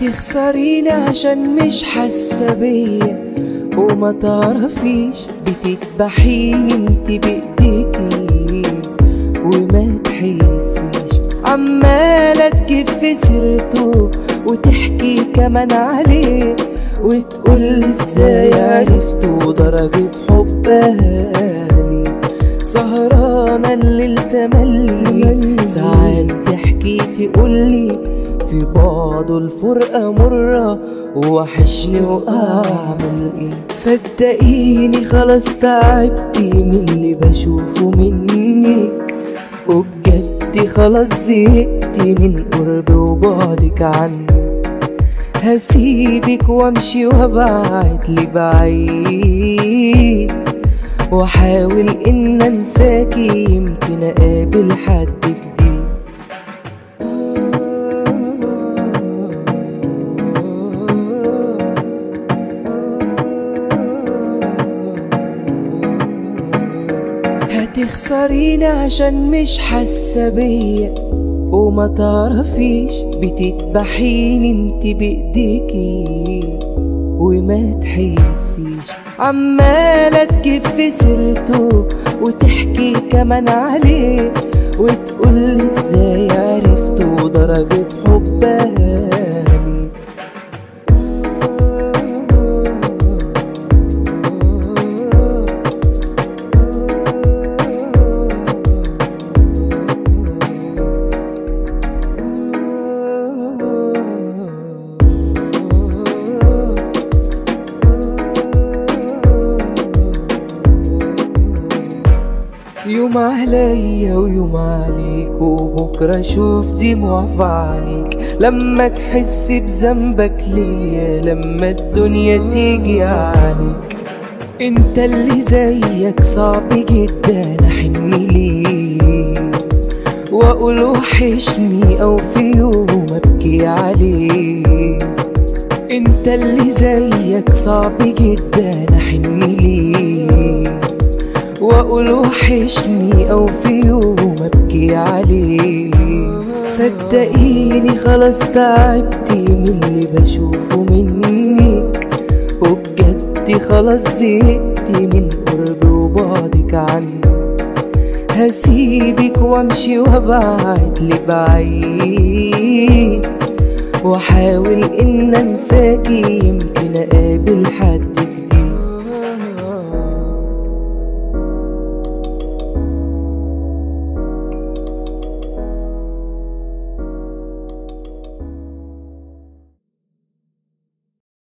هتخسريني عشان مش حاسه بيا وما تعرفيش بتذبحيني انت بايديكي وما تحسيش عمالة تجيب في سيرته وتحكي كمان عليه وتقول ازاي عرفته درجة حبها لي سهرانة الليل تملي ساعات تحكي تقولي في بعض الفرقة مرة وحشني وأعمل إيه صدقيني خلاص تعبتي من اللي بشوفه منك وبجد خلاص زهقتي من قرب وبعدك عني هسيبك وامشي وابعد لبعيد واحاول ان انساكي يمكن اقابل حد جديد هتخسريني عشان مش حاسه بيا وما تعرفيش بتذبحيني انت بايديكي وما تحسيش عمالة تجيب في سيرته وتحكي كمان عليه وتقول ازاي عرفته درجة حبها لي يوم عليا ويوم عليك وبكرة اشوف دموع في عينيك لما تحس بذنبك ليا لما الدنيا تيجي عليك انت اللي زيك صعب جدا احن ليه واقول وحشني او في يوم ابكي عليه انت اللي زيك صعب جدا احن ليه واقول وحشني او في يوم ابكي عليه صدقيني خلاص تعبتي من اللي بشوفه منك وبجد خلاص زهقتي من قرب وبعدك عني هسيبك وامشي وابعد لبعيد واحاول ان انساكي يمكن اقابل حد